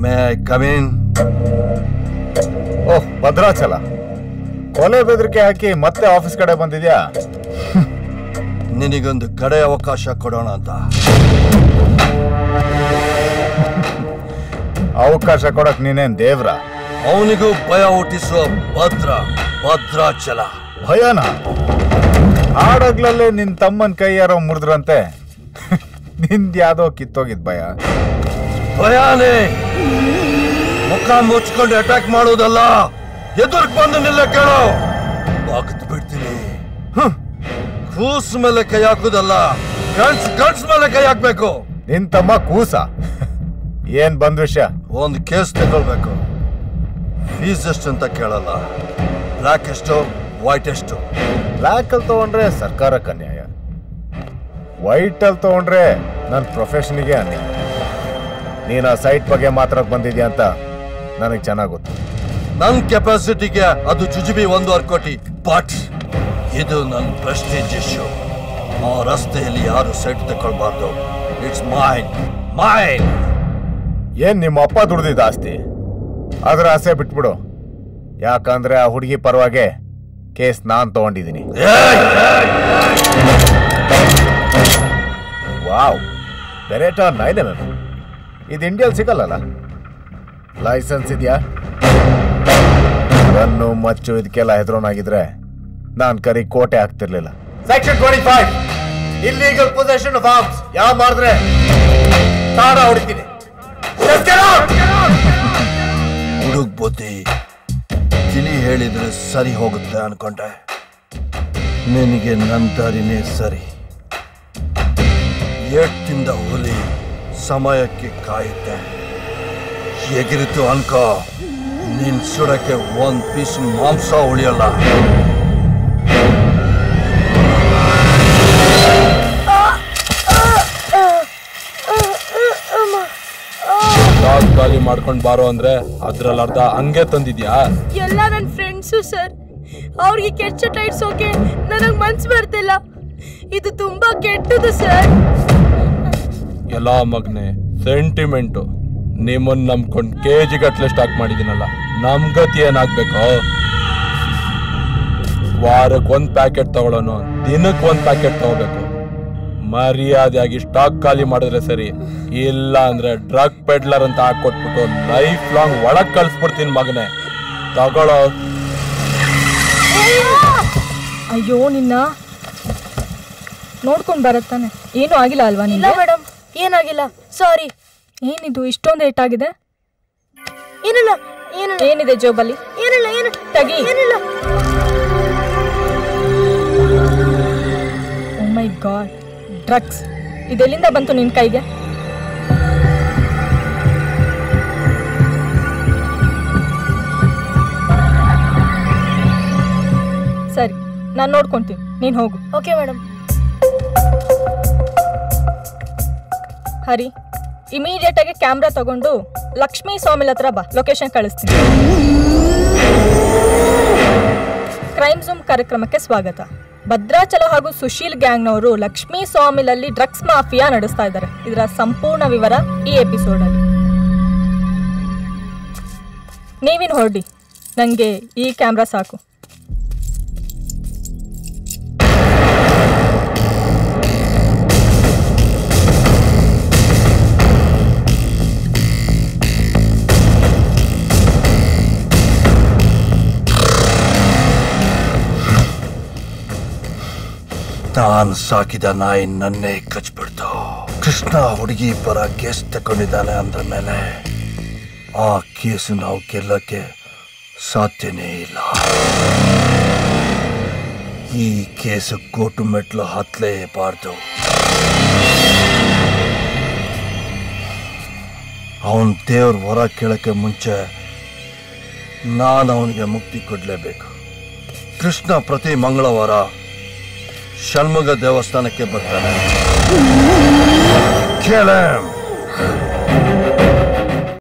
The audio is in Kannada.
ಮೇ ಐ ಕಮಿನ್ ಓಹ್ ಭದ್ರಾಚಲ ಕೊಲೆ ಬೆದರಿಕೆ ಹಾಕಿ ಮತ್ತೆ ಆಫೀಸ್ ಕಡೆ ಬಂದಿದ್ಯಾ ನಿನಗೊಂದು ಕಡೆ ಅವಕಾಶ ಕೊಡೋಣ ಅಂತ ಅವಕಾಶ ಕೊಡಕ್ ನೀನೇನ್ ದೇವ್ರ ಅವನಿಗೂ ಭಯ ಹುಟ್ಟಿಸುವ ಭದ್ರ ಭದ್ರಾಚಲ ಭಯನ ಆಡಗ್ಲಲ್ಲೇ ನಿನ್ ತಮ್ಮನ್ ಕೈ ಯಾರೋ ಮುರಿದ್ರಂತೆ ನಿಂದ್ ಯಾವ್ದೋ ಕಿತ್ತೋಗಿದ್ ಭಯ ಭಯಾನೇ ಮುಖ ಮುಚ್ಕೊಂಡು ಅಟ್ಯಾಕ್ ಮಾಡೋದಲ್ಲ ಎದುರ್ಗ್ ಬಂದು ನಿಲ್ಲ ಕೇಳೋ ಬಾಗತ್ ಬಿಡ್ತೀನಿ ಹ್ಮ್. ಕೂಸ್ ಮೇಲೆ ಕೈ ಹಾಕುದಲ್ಲ ಗಂಡ್ಸ್ ಗಂಡ್ಸ್ ಮೇಲೆ ಕೈ ಹಾಕ್ಬೇಕು ನಿನ್ ತಮ್ಮ ಕೂಸ ಏನ್ ಬಂದ್ ವಿಷಯ ಒಂದು ಕೇಸ್ ತಗೊಳ್ಬೇಕು ಫೀಸ್ ಎಷ್ಟು ಅಂತ ಕೇಳಲ್ಲ ಬ್ಲ್ಯಾಕ್ ಎಷ್ಟು ವೈಟ್ ಎಷ್ಟು ಬ್ಲ್ಯಾಕ್ ಅಲ್ಲಿ ತಗೊಂಡ್ರೆ ಸರ್ಕಾರಕ್ಕೆ ಅನ್ಯಾಯ ವೈಟ್ ಅಲ್ಲಿ ತಗೊಂಡ್ರೆ ನನ್ನ ಪ್ರೊಫೆಷನ್ಗೆ ಅನ್ಯಾಯ ನೀನ್ ಆ ಸೈಟ್ ಬಗ್ಗೆ ಮಾತ್ರ ಬಂದಿದ್ಯಾ ಅಂತ ನನಗೆ ಚೆನ್ನಾಗಿ ಗೊತ್ತು ನನ್ನ ಕೆಪಾಸಿಟಿಗೆ ಅದು ಜುಜುಬಿ ಒಂದೂವರೆ ಕೋಟಿ ಬಟ್ ಇದು ನನ್ನ ಪ್ರೆಸ್ಟೀಜ್ ಇಶ್ಯೂ ಆ ರಸ್ತೆಯಲ್ಲಿ ಯಾರು ಸೈಟ್ ತಗೊಳ್ಬಾರ್ದು ಇಟ್ಸ್ ಮೈನ್ ಮೈನ್ ಏನ್ ನಿಮ್ಮ ಅಪ್ಪ ದುಡ್ದಿದ್ದ ಆಸ್ತಿ ಅದ್ರ ಆಸೆ ಬಿಟ್ಬಿಡು ಯಾಕಂದ್ರೆ ಆ ಹುಡುಗಿ ಪರವಾಗಿ ಕೇಸ್ ನಾನ್ ತಗೊಂಡಿದ್ದೀನಿ wow Beretta nine M M ಇದು ಇಂಡಿಯಲ್ಲಿ ಸಿಗಲ್ಲಲ್ಲ ಲೈಸೆನ್ಸ್ ಇದೆಯಾ ರನ್ನು ಮಚ್ಚು ಇದಕ್ಕೆಲ್ಲ ಹೆದರೋನಾಗಿದ್ರೆ ನಾನ್ ಕರಿ ಕೋಟೆ ಆಗ್ತಿರ್ಲಿಲ್ಲ section twenty five illegal possession of arms ಯಾವ ಮಾಡಿದ್ರೆ ತಾಡ ಹೊಡಿತೀನಿ Just get out! ಹುಡುಗ್ ಬುದ್ಧಿ ತಿಳಿ ಹೇಳಿದ್ರೆ ಸರಿ ಹೋಗುತ್ತೆ ಅನ್ಕೊಂಡೆ ನಿನಗೆ ನನ್ನ ದಾರಿನೇ ಸರಿ ಏಟ್ತಿಂದ ಹುಲಿ ಸಮಯಕ್ಕೆ ಕಾಯುತ್ತೆ ಎಗಿರಿತು ಅನ್ಕೋ ನೀನ್ ಸುಡಕ್ಕೆ ಒಂದ್ ಪೀಸ್ ಮಾಂಸ ಉಳಿಯಲ್ಲ ಡಾಗ್ ಖಾಲಿ ಮಾಡ್ಕೊಂಡ್ ಬಾರೋ ಅಂದ್ರೆ ಅದ್ರಲ್ಲಿ ಅರ್ಧ ಹಂಗೆ ತಂದಿದ್ಯಾ ಎಲ್ಲ ನನ್ನ ಫ್ರೆಂಡ್ಸು ಸರ್ ಅವ್ರಿಗೆ ಕೆಟ್ಟ ಚಟ ಇಡ್ಸೋಕೆ ನನಗೆ ಮನ್ಸು ಬರ್ತಿಲ್ಲ ಇದು ತುಂಬಾ ಕೆಟ್ಟದು ಸರ್ ಎಲ್ಲ ಮಗ್ನೆ ಸೆಂಟಿಮೆಂಟು ನಿಮ್ಮನ್ನ ನಂಬ್ಕೊಂಡ್ ಕೆ ಜಿ ಗಟ್ಲೆ ಸ್ಟಾಕ್ ಮಾಡಿದಿನಲ್ಲ ನಮ್ ಗತಿ ಏನಾಗ್ಬೇಕು ವಾರಕ್ಕೆ ಒಂದ್ ಪ್ಯಾಕೆಟ್ ತಗೊಳ್ಳೋನು ದಿನಕ್ಕೆ ಒಂದ್ ಪ್ಯಾಕೆಟ್ ತಗೋಬೇಕು ಮರ್ಯಾದೆಯಾಗಿ ಸ್ಟಾಕ್ ಖಾಲಿ ಮಾಡಿದ್ರೆ ಸರಿ ಇಲ್ಲ ಅಂದ್ರೆ ಡ್ರಗ್ ಪೆಡ್ಲರ್ ಅಂತ ಹಾಕೊಟ್ಬಿಟ್ಟು ಲೈಫ್ ಲಾಂಗ್ ಒಳಗ್ ಕಳ್ಸ್ಬಿಡ್ತೀನಿ ಮಗನೆ ತಗೊಳ್ಳೋ ಅಯ್ಯೋ ನಿನ್ನ ನೋಡ್ಕೊಂಡ್ ಬರತ್ತಾನೆ ಏನೂ ಆಗಿಲ್ಲ ಅಲ್ವಾ ಇಲ್ಲ ನಿನ್ನ ಮೇಡಮ್ ಏನಾಗಿಲ್ಲ ಸಾರಿ ಏನಿದು ಇಷ್ಟೊಂದು ಏಟಾಗಿದೆ ಏನಿಲ್ಲ ಏನಿಲ್ಲ ಏನಿದೆ ಜೋಬಲ್ಲಿ ಏನಿಲ್ಲ ಏನು ತೆಗಿ ಏನಿಲ್ಲ ಓ ಮೈ ಗಾಡ್ ಡ್ರಗ್ಸ್ ಇದೆಲ್ಲಿಂದ ಬಂತು ನಿನ್ನ ಕೈಗೆ ಸರಿ ನಾನು ನೋಡ್ಕೊಂತೀನಿ ನೀನು ಹೋಗು ಓಕೆ ಮೇಡಮ್ ಹರಿ ಇಮಿಡಿಯೇಟ್ ಆಗಿ ಕ್ಯಾಮ್ರಾ ತಗೊಂಡು ಲಕ್ಷ್ಮೀ ಸ್ವಾಮಿಲ್ ಹತ್ರ ಬಾ ಲೊಕೇಶನ್ ಕಳಿಸ್ತೀನಿ ಕ್ರೈಮ್ ಝೂಮ್ ಕಾರ್ಯಕ್ರಮಕ್ಕೆ ಸ್ವಾಗತ ಭದ್ರಾಚಲ ಹಾಗೂ ಸುಶೀಲ್ ಗ್ಯಾಂಗ್ನವರು ಲಕ್ಷ್ಮೀ ಸ್ವಾಮಿಲಲ್ಲಿ ಡ್ರಗ್ಸ್ ಮಾಫಿಯಾ ನಡೆಸ್ತಾ ಇದ್ದಾರೆ ಇದರ ಸಂಪೂರ್ಣ ವಿವರ ಈ ಎಪಿಸೋಡಲ್ಲಿ ನೀವಿನ್ ಹೊರಡಿ ನನಗೆ ಈ ಕ್ಯಾಮ್ರಾ ಸಾಕು ತಾನು ಸಾಕಿದ ನಾಯಿ ನನ್ನೇ ಕಚ್ಬಿಡ್ತು ಕೃಷ್ಣ ಹುಡುಗಿ ಪರ ಕೇಸ್ ತಗೊಂಡಿದ್ದಾನೆ ಅಂದ ಮೇಲೆ ಆ ಕೇಸು ನಾವು ಗೆಲ್ಲಕ್ಕೆ ಸಾಧ್ಯನೇ ಇಲ್ಲ ಈ ಕೇಸು ಕೋರ್ಟು ಮೆಟ್ಲು ಹತ್ತಲೇಬಾರ್ದು ಅವನ್ ದೇವ್ರ ಹೊರ ಕೇಳಕ್ಕೆ ಮುಂಚೆ ನಾನು ಅವನಿಗೆ ಮುಕ್ತಿ ಕೊಡಲೇಬೇಕು ಕೃಷ್ಣ ಪ್ರತಿ ಮಂಗಳವಾರ ಷಣ್ಮುಗ ದೇವಸ್ಥಾನಕ್ಕೆ ಬರ್ತಾನೆ ಕೇಳ